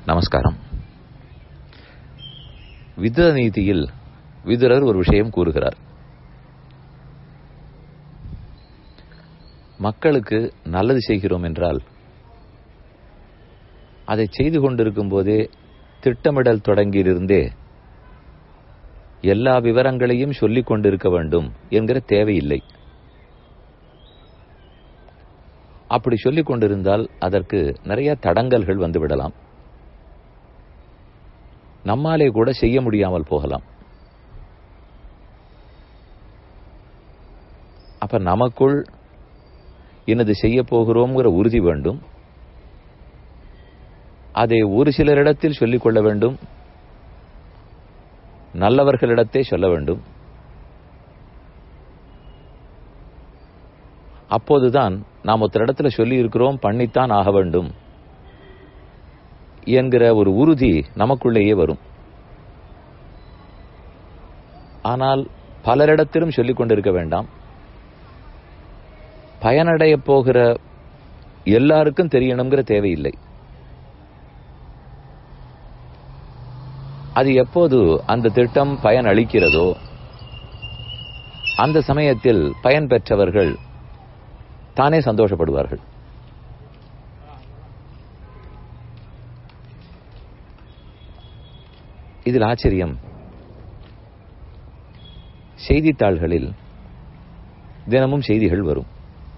நமஸ்காரம் விதுர நீதியில் விதுரர் ஒரு விஷயம் கூறுகிறார் மக்களுக்கு நல்லது செய்கிறோம் என்றால் அதை செய்து கொண்டிருக்கும் போதே திட்டமிடல் தொடங்கியிருந்தே எல்லா விவரங்களையும் சொல்லிக் கொண்டிருக்க வேண்டும் என்கிற தேவையில்லை அப்படி சொல்லிக் கொண்டிருந்தால் அதற்கு நிறைய தடங்கல்கள் வந்துவிடலாம் நம்மாலே கூட செய்ய முடியாமல் போகலாம் அப்ப நமக்குள் இன்னது செய்ய போகிறோம்ங்கிற உறுதி வேண்டும் அதை ஒரு சிலரிடத்தில் சொல்லிக் கொள்ள வேண்டும் நல்லவர்களிடத்தே சொல்ல வேண்டும் அப்போதுதான் நாம் ஒருத்தரிடத்துல சொல்லி இருக்கிறோம் பண்ணித்தான் ஆக வேண்டும் என்கிற ஒரு உறுதி நமக்குள்ளேயே வரும் ஆனால் பலரிடத்திலும் சொல்லிக் கொண்டிருக்க வேண்டாம் பயனடைய போகிற எல்லாருக்கும் தெரியணுங்கிற தேவையில்லை அது எப்போது அந்த திட்டம் பயன் அளிக்கிறதோ அந்த சமயத்தில் பயன் பெற்றவர்கள் தானே சந்தோஷப்படுவார்கள் இதில் ஆச்சரியம் செய்தித்தாள்களில் தினமும் செய்திகள் வரும்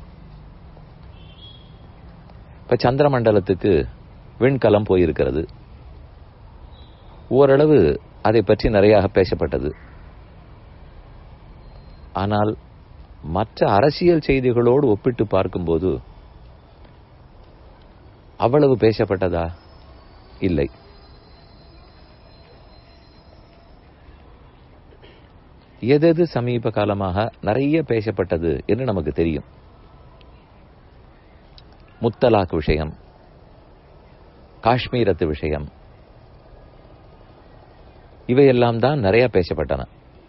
இப்ப சந்திரமண்டலத்துக்கு விண்கலம் போயிருக்கிறது ஓரளவு அதை பற்றி நிறையாக பேசப்பட்டது ஆனால் மற்ற அரசியல் செய்திகளோடு ஒப்பிட்டு பார்க்கும்போது அவ்வளவு பேசப்பட்டதா இல்லை எதெது சமீப காலமாக நிறைய பேசப்பட்டது என்று நமக்கு தெரியும் முத்தலாக் விஷயம் காஷ்மீரத்து விஷயம் இவையெல்லாம் தான் நிறைய பேசப்பட்டன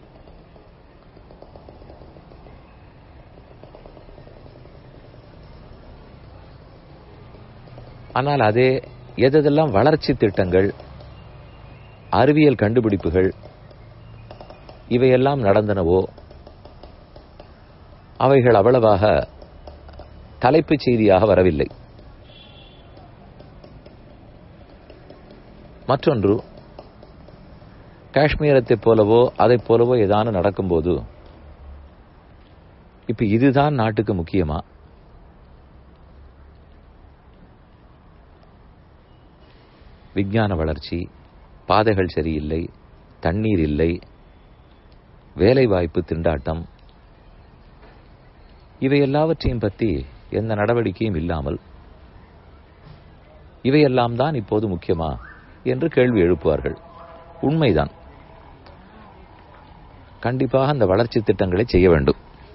ஆனால் அதே எதெல்லாம் வளர்ச்சி திட்டங்கள் அறிவியல் கண்டுபிடிப்புகள் இவையெல்லாம் நடந்தனவோ அவைகள் அவ்வளவாக தலைப்புச் செய்தியாக வரவில்லை மற்றொன்று காஷ்மீரத்தைப் போலவோ அதைப் போலவோ ஏதானும் நடக்கும்போது இப்ப இதுதான் நாட்டுக்கு முக்கியமா விஞ்ஞான வளர்ச்சி பாதைகள் சரியில்லை தண்ணீர் இல்லை வேலைவாய்ப்பு திண்டாட்டம் இவை எல்லாவற்றையும் பற்றி எந்த நடவடிக்கையும் இல்லாமல் இவையெல்லாம் தான் இப்போது முக்கியமா என்று கேள்வி எழுப்புவார்கள் உண்மைதான் கண்டிப்பாக அந்த வளர்ச்சி திட்டங்களை செய்ய வேண்டும்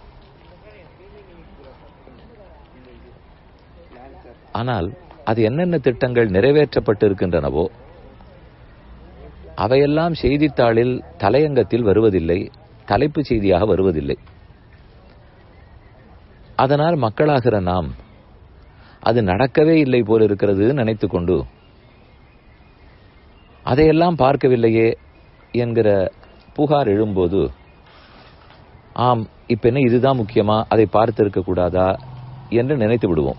ஆனால் அது என்னென்ன திட்டங்கள் நிறைவேற்றப்பட்டு இருக்கின்றனவோ அவையெல்லாம் செய்தித்தாளில் தலையங்கத்தில் வருவதில்லை தலைப்பு செய்தியாக வருவதில்லை அதனால் மக்களாகிற நாம் அது நடக்கவே இல்லை போல இருக்கிறது நினைத்து கொண்டு அதையெல்லாம் பார்க்கவில்லையே என்கிற புகார் எழும்போது ஆம் இப்ப என்ன இதுதான் முக்கியமா அதை பார்த்திருக்க கூடாதா என்று நினைத்து விடுவோம்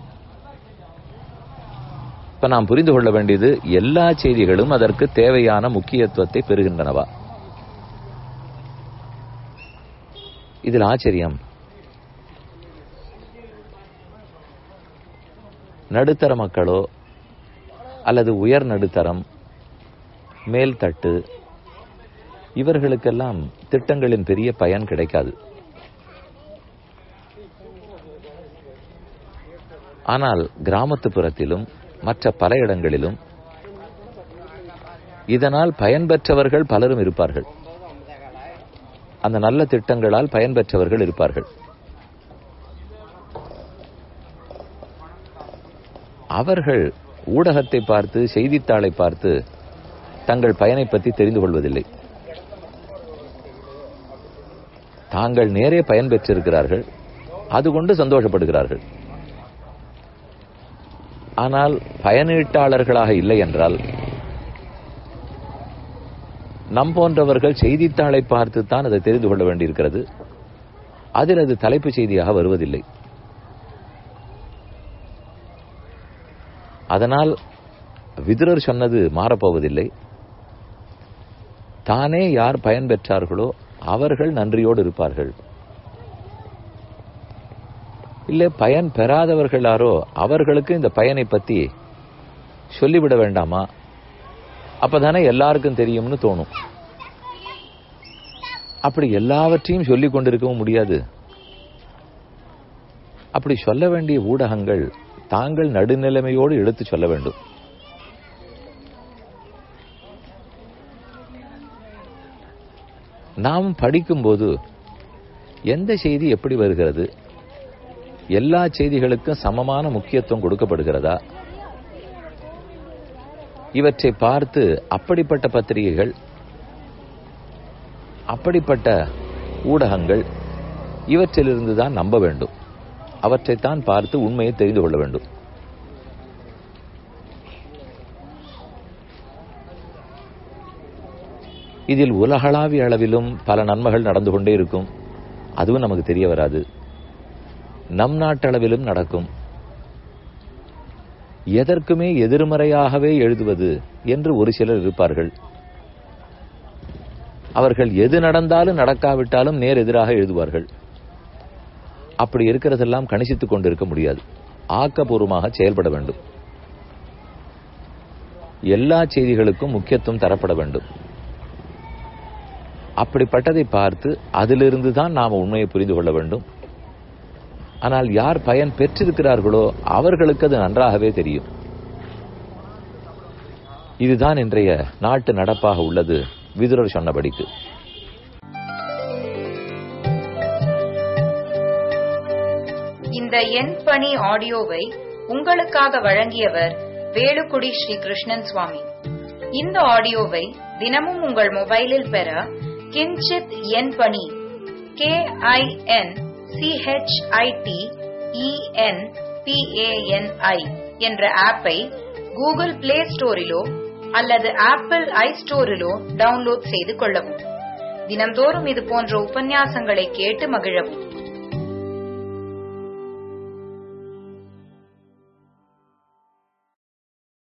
இப்ப நாம் புரிந்து கொள்ள வேண்டியது எல்லா செய்திகளும் அதற்கு தேவையான முக்கியத்துவத்தை பெறுகின்றனவா இதில் ஆச்சரியம் நடுத்தர மக்களோ அல்லது உயர் நடுத்தரம் மேல்தட்டு இவர்களுக்கெல்லாம் திட்டங்களின் பெரிய பயன் கிடைக்காது ஆனால் கிராமத்துப்புறத்திலும் மற்ற பல இடங்களிலும் இதனால் பயன்பெற்றவர்கள் பலரும் இருப்பார்கள் அந்த நல்ல திட்டங்களால் பயன்பெற்றவர்கள் இருப்பார்கள் அவர்கள் ஊடகத்தை பார்த்து செய்தித்தாளை பார்த்து தங்கள் பயனை பற்றி தெரிந்து கொள்வதில்லை தாங்கள் நேரே பயன் பெற்றிருக்கிறார்கள் அது கொண்டு சந்தோஷப்படுகிறார்கள் ஆனால் பயனீட்டாளர்களாக இல்லை என்றால் நம் போன்றவர்கள் செய்தித்தாளை பார்த்து தான் அதை தெரிந்து கொள்ள வேண்டியிருக்கிறது அதில் அது தலைப்புச் செய்தியாக வருவதில்லை அதனால் விதுரர் சொன்னது மாறப்போவதில்லை தானே யார் பயன் பெற்றார்களோ அவர்கள் நன்றியோடு இருப்பார்கள் இல்லை பயன் பெறாதவர்களாரோ அவர்களுக்கு இந்த பயனை பத்தி சொல்லிவிட வேண்டாமா அப்பதானே எல்லாருக்கும் தெரியும்னு தோணும் அப்படி எல்லாவற்றையும் சொல்லிக் கொண்டிருக்கவும் முடியாது அப்படி சொல்ல வேண்டிய ஊடகங்கள் தாங்கள் நடுநிலைமையோடு எடுத்து சொல்ல வேண்டும் நாம் படிக்கும்போது எந்த செய்தி எப்படி வருகிறது எல்லா செய்திகளுக்கும் சமமான முக்கியத்துவம் கொடுக்கப்படுகிறதா இவற்றை பார்த்து அப்படிப்பட்ட பத்திரிகைகள் அப்படிப்பட்ட ஊடகங்கள் இவற்றிலிருந்து தான் நம்ப வேண்டும் அவற்றைத்தான் பார்த்து உண்மையை தெரிந்து கொள்ள வேண்டும் இதில் உலகளாவிய அளவிலும் பல நன்மைகள் நடந்து கொண்டே இருக்கும் அதுவும் நமக்கு தெரிய வராது நம் நாட்டளவிலும் நடக்கும் எதற்குமே எதிர்மறையாகவே எழுதுவது என்று ஒரு சிலர் இருப்பார்கள் அவர்கள் எது நடந்தாலும் நடக்காவிட்டாலும் நேர் எதிராக எழுதுவார்கள் அப்படி இருக்கிறதெல்லாம் கணிசித்துக் கொண்டிருக்க முடியாது ஆக்கப்பூர்வமாக செயல்பட வேண்டும் எல்லா செய்திகளுக்கும் முக்கியத்துவம் தரப்பட வேண்டும் அப்படிப்பட்டதை பார்த்து அதிலிருந்து தான் நாம் உண்மையை புரிந்து கொள்ள வேண்டும் ஆனால் யார் பயன் பெற்றிருக்கிறார்களோ அவர்களுக்கு அது நன்றாகவே தெரியும் இதுதான் இன்றைய நாட்டு நடப்பாக உள்ளது விதுரர் சொன்னபடிக்கு இந்த எண் பணி ஆடியோவை உங்களுக்காக வழங்கியவர் வேலுக்குடி ஸ்ரீ கிருஷ்ணன் சுவாமி இந்த ஆடியோவை தினமும் உங்கள் மொபைலில் பெற கிஞ்சித் எண் பணி கே ஐ என் சிஹெச்ஐடி இஎன் பிஏஎன்ஐ என்ற ஆப்பை கூகுள் பிளே ஸ்டோரிலோ அல்லது ஆப்பிள் ஐ ஸ்டோரிலோ டவுன்லோட் செய்து கொள்ளவும் தினம்தோறும் இது போன்ற உபன்யாசங்களை கேட்டு மகிழவும்